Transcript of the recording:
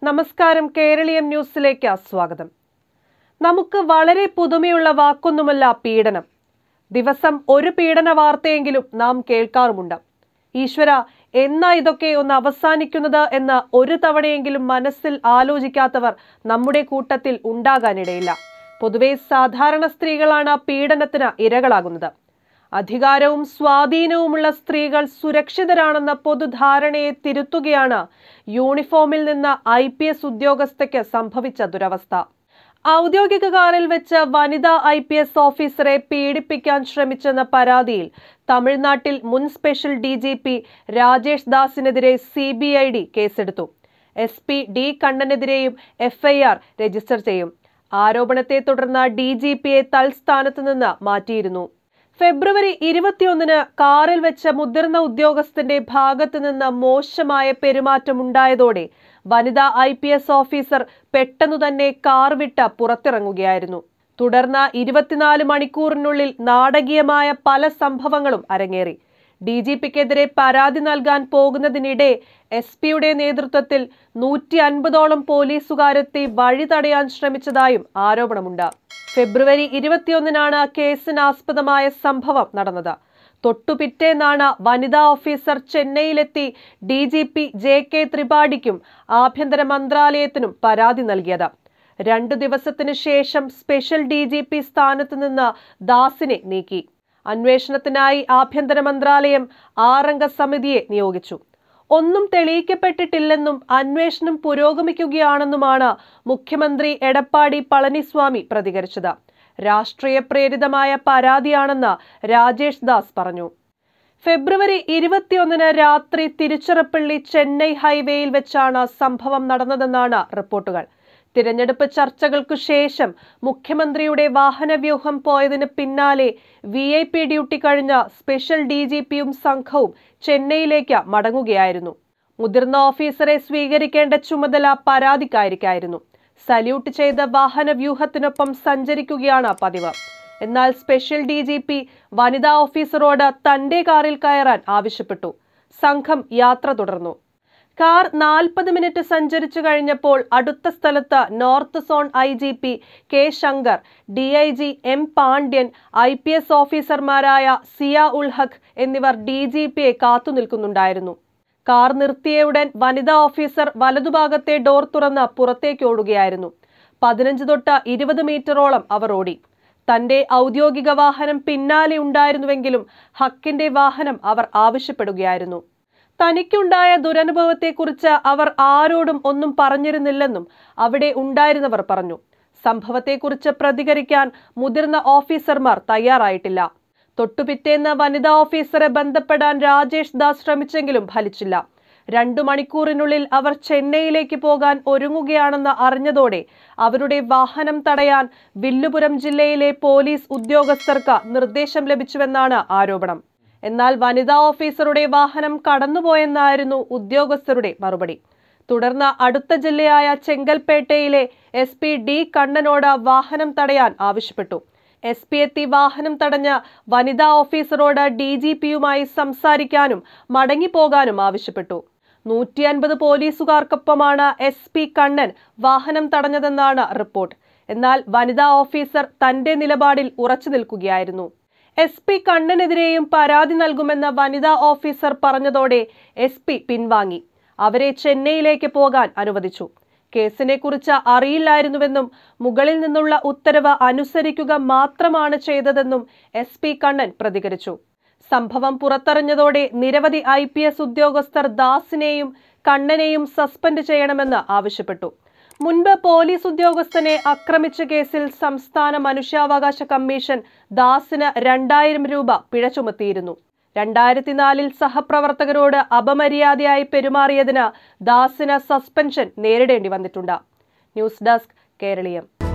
നമസ്കാരം കേരളീയം ന്യൂസിലേക്ക് സ്വാഗതം നമുക്ക് വളരെ പുതുമയുള്ള വാക്കൊന്നുമല്ല പീഡനം ദിവസം ഒരു പീഡന വാർത്തയെങ്കിലും നാം കേൾക്കാറുമുണ്ട് ഈശ്വര എന്നാ ഇതൊക്കെ ഒന്ന് അവസാനിക്കുന്നത് എന്ന് ഒരു തവണയെങ്കിലും മനസ്സിൽ ആലോചിക്കാത്തവർ നമ്മുടെ കൂട്ടത്തിൽ ഉണ്ടാകാനിടയില്ല പൊതുവെ സാധാരണ സ്ത്രീകളാണ് പീഡനത്തിന് ഇരകളാകുന്നത് അധികാരവും സ്വാധീനവുമുള്ള സ്ത്രീകൾ സുരക്ഷിതരാണെന്ന പൊതുധാരണയെ തിരുത്തുകയാണ് യൂണിഫോമിൽ നിന്ന് ഐ പി എസ് ഉദ്യോഗസ്ഥയ്ക്ക് സംഭവിച്ച ദുരവസ്ഥ ഔദ്യോഗിക കാറിൽ വെച്ച് വനിതാ ഐ പി എസ് ഓഫീസറെ പീഡിപ്പിക്കാൻ ശ്രമിച്ചെന്ന പരാതിയിൽ തമിഴ്നാട്ടിൽ മുൻ special D G P Rajesh ദാസിനെതിരെ സി ബി ഐ ഡി കേസെടുത്തു എസ് പി ഡി കണ്ണനെതിരെയും എഫ്ഐആർ രജിസ്റ്റർ ചെയ്യും ആരോപണത്തെ തുടർന്ന് ഡി ജി പിയെ തൽസ്ഥാനത്ത് നിന്ന് മാറ്റിയിരുന്നു ഫെബ്രുവരി ഇരുപത്തിയൊന്നിന് കാറിൽ വെച്ച മുതിർന്ന ഉദ്യോഗസ്ഥന്റെ ഭാഗത്ത് നിന്ന് മോശമായ പെരുമാറ്റമുണ്ടായതോടെ വനിതാ ഐ പി എസ് ഓഫീസർ പെട്ടെന്നു തന്നെ കാർ വിട്ട് പുറത്തിറങ്ങുകയായിരുന്നു തുടർന്ന് ഇരുപത്തിനാല് മണിക്കൂറിനുള്ളിൽ നാടകീയമായ പല സംഭവങ്ങളും അരങ്ങേറി ഡി ജി പിക്കെതിരെ പരാതി നൽകാൻ പോകുന്നതിനിടെ എസ് പിയുടെ നേതൃത്വത്തിൽ നൂറ്റി അൻപതോളം പോലീസുകാരെത്തി വഴി തടയാൻ ശ്രമിച്ചതായും ആരോപണമുണ്ട് ഫെബ്രുവരി ഇരുപത്തിയൊന്നിനാണ് കേസിനാസ്പദമായ സംഭവം നടന്നത് തൊട്ടുപിറ്റേന്നാണ് വനിതാ ഓഫീസർ ചെന്നൈയിലെത്തി D G P J K ത്രിപാഠിക്കും ആഭ്യന്തര മന്ത്രാലയത്തിനും പരാതി നൽകിയത് രണ്ടു ദിവസത്തിനു ശേഷം സ്പെഷ്യൽ ഡി ജി പി സ്ഥാനത്ത് നിന്ന് ദാസിനെ നീക്കി അന്വേഷണത്തിനായി ആഭ്യന്തര മന്ത്രാലയം ആറംഗ സമിതിയെ നിയോഗിച്ചു ഒന്നും തെളിയിക്കപ്പെട്ടിട്ടില്ലെന്നും അന്വേഷണം പുരോഗമിക്കുകയാണെന്നുമാണ് മുഖ്യമന്ത്രി എടപ്പാടി പളനിസ്വാമി പ്രതികരിച്ചത് രാഷ്ട്രീയ പ്രേരിതമായ പരാതിയാണെന്ന് രാജേഷ് ദാസ് പറഞ്ഞു ഫെബ്രുവരി ഇരുപത്തിയൊന്നിന് രാത്രി തിരുച്ചിറപ്പള്ളി ചെന്നൈ ഹൈവേയിൽ വെച്ചാണ് സംഭവം നടന്നതെന്നാണ് റിപ്പോർട്ടുകൾ തിരഞ്ഞെടുപ്പ് ചർച്ചകൾക്കു ശേഷം മുഖ്യമന്ത്രിയുടെ വാഹനവ്യൂഹം പോയതിന് പിന്നാലെ വി ഐ പി ഡ്യൂട്ടി കഴിഞ്ഞ സ്പെഷ്യൽ ഡി ജി പിയും സംഘവും ചെന്നൈയിലേക്ക് മടങ്ങുകയായിരുന്നു മുതിർന്ന ഓഫീസറെ സ്വീകരിക്കേണ്ട ചുമതല പരാതിക്കാരിക്കായിരുന്നു സല്യൂട്ട് ചെയ്ത വാഹനവ്യൂഹത്തിനൊപ്പം സഞ്ചരിക്കുകയാണ് പതിവ് എന്നാൽ സ്പെഷ്യൽ ഡി ജി പി വനിതാ ഓഫീസറോട് തന്റെ കാറിൽ കയറാൻ ആവശ്യപ്പെട്ടു സംഘം യാത്ര തുടർന്നു കാർ നാൽപ്പത് മിനിറ്റ് സഞ്ചരിച്ചു കഴിഞ്ഞപ്പോൾ അടുത്ത സ്ഥലത്ത് north zone I G P K Shankar D I G M Pandian I P S ഓഫീസർമാരായ സിയ ഉൽ ഹഖ് എന്നിവർ ഡി ജി പിയെ കാത്തുനിൽക്കുന്നുണ്ടായിരുന്നു കാർ നിർത്തിയയുടൻ വനിതാ ഓഫീസർ വലതുഭാഗത്തെ ഡോർ തുറന്ന് പുറത്തേക്ക് ഓടുകയായിരുന്നു പതിനഞ്ച് തൊട്ട് ഇരുപത് മീറ്ററോളം അവർ ഓടി തന്റെ ഔദ്യോഗിക വാഹനം പിന്നാലെ ഉണ്ടായിരുന്നുവെങ്കിലും ഹക്കിന്റെ വാഹനം അവർ ആവശ്യപ്പെടുകയായിരുന്നു തനിക്കുണ്ടായ ദുരനുഭവത്തെക്കുറിച്ച് അവർ ആരോടും ഒന്നും പറഞ്ഞിരുന്നില്ലെന്നും അവിടെ ഉണ്ടായിരുന്നവർ പറഞ്ഞു സംഭവത്തെക്കുറിച്ച് പ്രതികരിക്കാൻ മുതിർന്ന ഓഫീസർമാർ തയ്യാറായിട്ടില്ല തൊട്ടുപിറ്റേന്ന് വനിതാ ഓഫീസറെ ബന്ധപ്പെടാൻ രാജേഷ് ദാസ് ശ്രമിച്ചെങ്കിലും ഫലിച്ചില്ല രണ്ടു മണിക്കൂറിനുള്ളിൽ അവർ ചെന്നൈയിലേക്ക് പോകാൻ ഒരുങ്ങുകയാണെന്ന് അറിഞ്ഞതോടെ അവരുടെ വാഹനം തടയാൻ വില്ലുപുരം ജില്ലയിലെ പോലീസ് ഉദ്യോഗസ്ഥർക്ക് നിർദ്ദേശം ലഭിച്ചുവെന്നാണ് ആരോപണം എന്നാൽ വനിതാ ഓഫീസറുടെ വാഹനം കടന്നുപോയെന്നായിരുന്നു ഉദ്യോഗസ്ഥരുടെ മറുപടി തുടർന്ന് അടുത്ത ജില്ലയായ ചെങ്കൽപ്പേട്ടയിലെ എസ് പി ഡി കണ്ണനോട് വാഹനം തടയാൻ ആവശ്യപ്പെട്ടു എസ് പി എത്തി വാഹനം തടഞ്ഞ വനിതാ ഓഫീസറോട് ഡി ജി പിയുമായി സംസാരിക്കാനും മടങ്ങിപ്പോകാനും ആവശ്യപ്പെട്ടു നൂറ്റി അൻപത് പോലീസുകാർക്കൊപ്പമാണ് എസ് പി കണ്ണൻ വാഹനം തടഞ്ഞതെന്നാണ് റിപ്പോർട്ട് എന്നാൽ വനിതാ ഓഫീസർ തന്റെ നിലപാടിൽ ഉറച്ചു നിൽക്കുകയായിരുന്നു എസ് പി കണ്ണനെതിരെയും പരാതി നൽകുമെന്ന വനിതാ ഓഫീസർ പറഞ്ഞതോടെ എസ് പി പിൻവാങ്ങി അവരെ ചെന്നൈയിലേക്ക് പോകാൻ അനുവദിച്ചു കേസിനെ കുറിച്ച് അറിയില്ലായിരുന്നുവെന്നും മുകളിൽ നിന്നുള്ള ഉത്തരവ് അനുസരിക്കുക മാത്രമാണ് ചെയ്തതെന്നും എസ് പി കണ്ണൻ പ്രതികരിച്ചു സംഭവം പുറത്തറിഞ്ഞതോടെ നിരവധി ഐ പി എസ് ഉദ്യോഗസ്ഥർ ദാസിനെയും കണ്ണനെയും സസ്പെൻഡ് ചെയ്യണമെന്ന് ആവശ്യപ്പെട്ടു മുൻപ് പോലീസ് ഉദ്യോഗസ്ഥനെ ആക്രമിച്ച കേസിൽ സംസ്ഥാന മനുഷ്യാവകാശ കമ്മീഷൻ ദാസിന് രണ്ടായിരം രൂപ പിഴ ചുമത്തിയിരുന്നു രണ്ടായിരത്തിനാലിൽ സഹപ്രവർത്തകരോട് അപമര്യാദയായി പെരുമാറിയതിന് ദാസിന് സസ്പെൻഷൻ നേരിടേണ്ടി വന്നിട്ടുണ്ട് ന്യൂസ് ഡെസ്ക് കേരളീയം